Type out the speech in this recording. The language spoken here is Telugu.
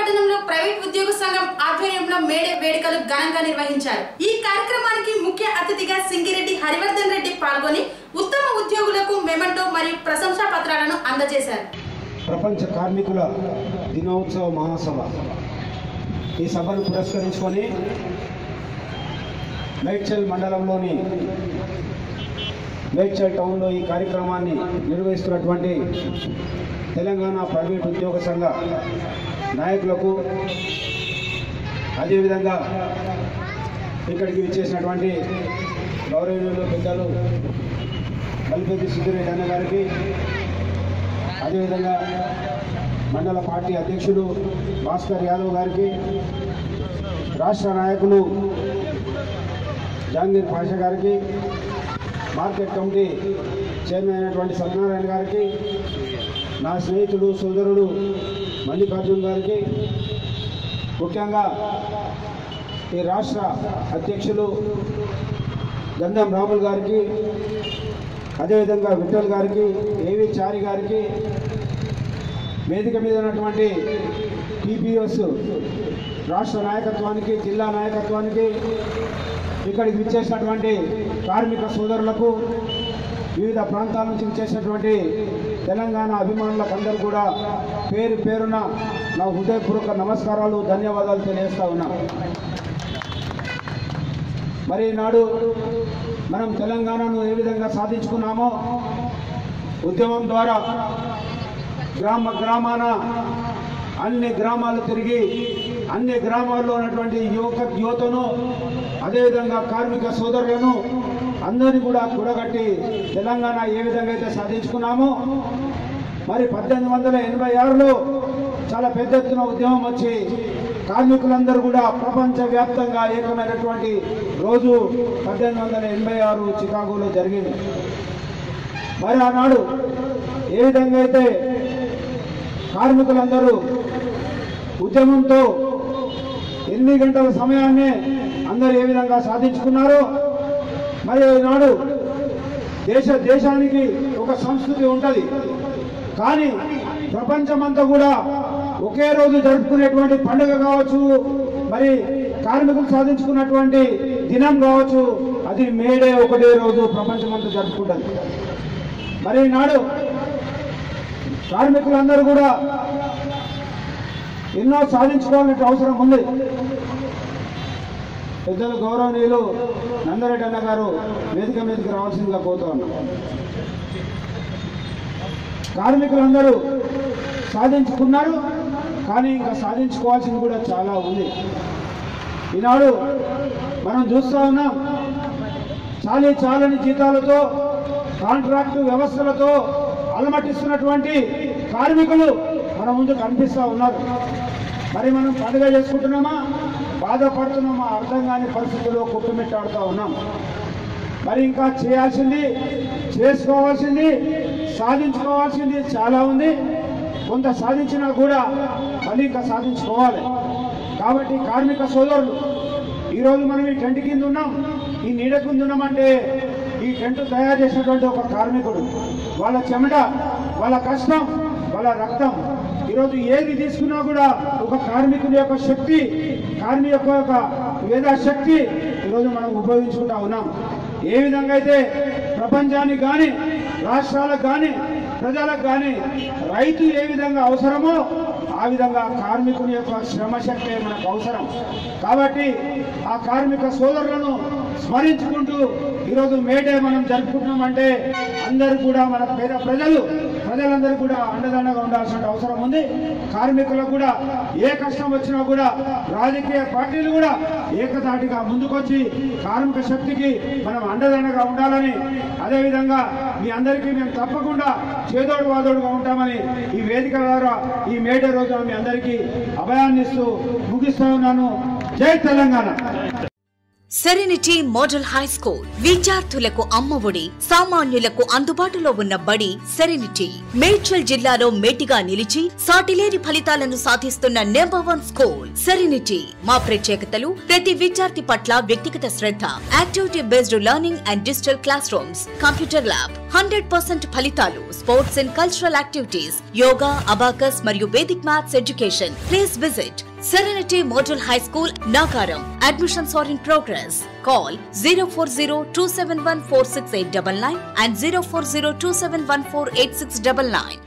పట్టణంలో ప్రైవేట్ ఉద్యోగ సంఘం ఆధ్వర్యంలో మేడే వేడుకలు ఘనంగా నిర్వహించారు ఈ కార్యక్రమానికి ముఖ్య అతిథిగా సింగిరెడ్డి హరివర్ధన్ రెడ్డి పాల్గొని ఉత్తమ ఉద్యోగులకు మెమంటో మరియు ప్రశంసా పత్రాలను అందజేశారు ప్రపంచ కార్మికుల దినోత్సవ మహాసభ ఈ సభను పురస్కరించుకొని మేడ్చల్ మండలంలోని మేడ్చల్ టౌన్లో ఈ కార్యక్రమాన్ని నిర్వహిస్తున్నటువంటి తెలంగాణ ప్రైవేట్ ఉద్యోగ సంఘ నాయకులకు అదేవిధంగా ఇక్కడికి విచ్చేసినటువంటి గౌరవనీయులు పెద్దలు బలిపెద్ది సిద్ధిరెడ్డి అన్న గారికి అదేవిధంగా మండల పార్టీ అధ్యక్షుడు భాస్కర్ యాదవ్ గారికి రాష్ట్ర నాయకులు జహాంగీర్ పాషా గారికి మార్కెట్ కమిటీ చైర్మన్ అయినటువంటి సత్యనారాయణ గారికి నా స్నేహితుడు సోదరుడు మల్లికార్జున్ గారికి ముఖ్యంగా ఈ రాష్ట్ర అధ్యక్షులు గంధం రాముల్ గారికి అదేవిధంగా విఠల్ గారికి ఏవి చారి గారికి వేదిక మీద ఉన్నటువంటి టీపీఎస్ రాష్ట్ర నాయకత్వానికి జిల్లా నాయకత్వానికి ఇక్కడికి విచ్చేసినటువంటి కార్మిక సోదరులకు వివిధ ప్రాంతాల నుంచి విచ్చేసినటువంటి తెలంగాణ అభిమానులకు అందరూ కూడా పేరు పేరున నా హృదయపూర్వక నమస్కారాలు ధన్యవాదాలు తెలియజేస్తా ఉన్నా మరి ఈనాడు మనం తెలంగాణను ఏ విధంగా సాధించుకున్నామో ఉద్యమం ద్వారా గ్రామ గ్రామాన అన్ని గ్రామాలు తిరిగి అన్ని గ్రామాల్లో ఉన్నటువంటి యువక యువతను అదేవిధంగా కార్మిక సోదరులను అందరినీ కూడా కూడగట్టి తెలంగాణ ఏ విధంగా అయితే సాధించుకున్నామో మరి పద్దెనిమిది వందల ఎనభై ఆరులో చాలా పెద్ద ఎత్తున ఉద్యమం వచ్చి కార్మికులందరూ కూడా ప్రపంచవ్యాప్తంగా ఏకమైనటువంటి రోజు పద్దెనిమిది వందల ఎనభై ఆరు చికాగోలో జరిగింది మరి ఆనాడు ఏ విధంగా అయితే కార్మికులందరూ ఉద్యమంతో ఎనిమిది గంటల సమయాన్నే అందరూ ఏ విధంగా సాధించుకున్నారో మరి ఈనాడు దేశ దేశానికి ఒక సంస్కృతి ఉంటుంది కానీ ప్రపంచమంతా కూడా ఒకే రోజు జరుపుకునేటువంటి పండుగ కావచ్చు మరి కార్మికులు సాధించుకున్నటువంటి దినం కావచ్చు అది మేడే ఒకటే రోజు ప్రపంచమంతా జరుపుకుంటుంది మరి ఈనాడు కార్మికులందరూ కూడా ఎన్నో సాధించుకోవాలంటే అవసరం ఉంది పెద్దలు గౌరవనీయులు నందరెడ్డి అన్న గారు వేదిక మీదకి రావాల్సిందిగా కోరుతా ఉన్నాం కార్మికులందరూ సాధించుకున్నారు కానీ ఇంకా సాధించుకోవాల్సింది కూడా చాలా ఉంది ఈనాడు మనం చూస్తూ ఉన్నాం చాలీ చాలని జీతాలతో కాంట్రాక్టు వ్యవస్థలతో అలమటిస్తున్నటువంటి కార్మికులు మన ముందు కనిపిస్తూ ఉన్నారు మరి మనం పండుగ చేసుకుంటున్నామా బాధపడుతున్నామా అర్థం కాని పరిస్థితుల్లో కుట్టుమిట్టాడుతూ ఉన్నాం మరి ఇంకా చేయాల్సింది చేసుకోవాల్సింది సాధించుకోవాల్సింది చాలా ఉంది కొంత సాధించినా కూడా మళ్ళీ ఇంకా సాధించుకోవాలి కాబట్టి కార్మిక సోదరులు ఈరోజు మనం ఈ టెంట్ కింద ఉన్నాం ఈ నీడ కింద ఉన్నామంటే ఈ టెంట్ తయారు చేసినటువంటి ఒక కార్మికుడు వాళ్ళ చెమట వాళ్ళ కష్టం వాళ్ళ రక్తం ఈరోజు ఏది తీసుకున్నా కూడా ఒక కార్మికుని యొక్క శక్తి కార్మిక యొక్క వేద శక్తి ఈరోజు మనం ఉపయోగించుకుంటా ఉన్నాం ఏ విధంగా అయితే ప్రపంచానికి కానీ రాష్ట్రాలకు కానీ ప్రజలకు కానీ రైతు ఏ విధంగా అవసరమో ఆ విధంగా కార్మికుని యొక్క శ్రమశక్తి మనకు అవసరం కాబట్టి ఆ కార్మిక సోదరులను స్మరించుకుంటూ ఈరోజు మేడే మనం జరుపుకుంటున్నామంటే అందరూ కూడా మన పేద ప్రజలు ప్రజలందరూ కూడా అండదండగా ఉండాల్సిన అవసరం ఉంది కార్మికులకు కూడా ఏ కష్టం వచ్చినా కూడా రాజకీయ పార్టీలు కూడా ఏకతాటిగా ముందుకొచ్చి కార్మిక శక్తికి మనం అండదండగా ఉండాలని అదేవిధంగా మీ అందరికీ మేము తప్పకుండా చేదోడు వాదోడుగా ఉంటామని ఈ వేదిక ద్వారా ఈ మేడే రోజున మీ అందరికీ అభయాన్ని ఇస్తూ ముగిస్తా ఉన్నాను జై Telangana Serenity model high school విద్యార్థులకు అమ్మఒడి సామాన్యులకు అందుబాటులో ఉన్న బడి సెరెనిటీ మేడ్చల్ జిల్లాలో మేటిగా నిలిచి సాటిలేని ఫలితాలను సాధిస్తున్న నెంబర్ వన్ స్కూల్ సెరెనిటీ మా ప్రత్యేకతలు ప్రతి విద్యార్థి పట్ల వ్యక్తిగత శ్రద్ధ activity based learning and digital classrooms computer lab hundred percent ఫలితాలు sports and cultural activities yoga abacus మరియు Vedic maths education please visit Serenity Model High School, Nagaram. Admissions are in progress. Call 040 and 040 271 8699.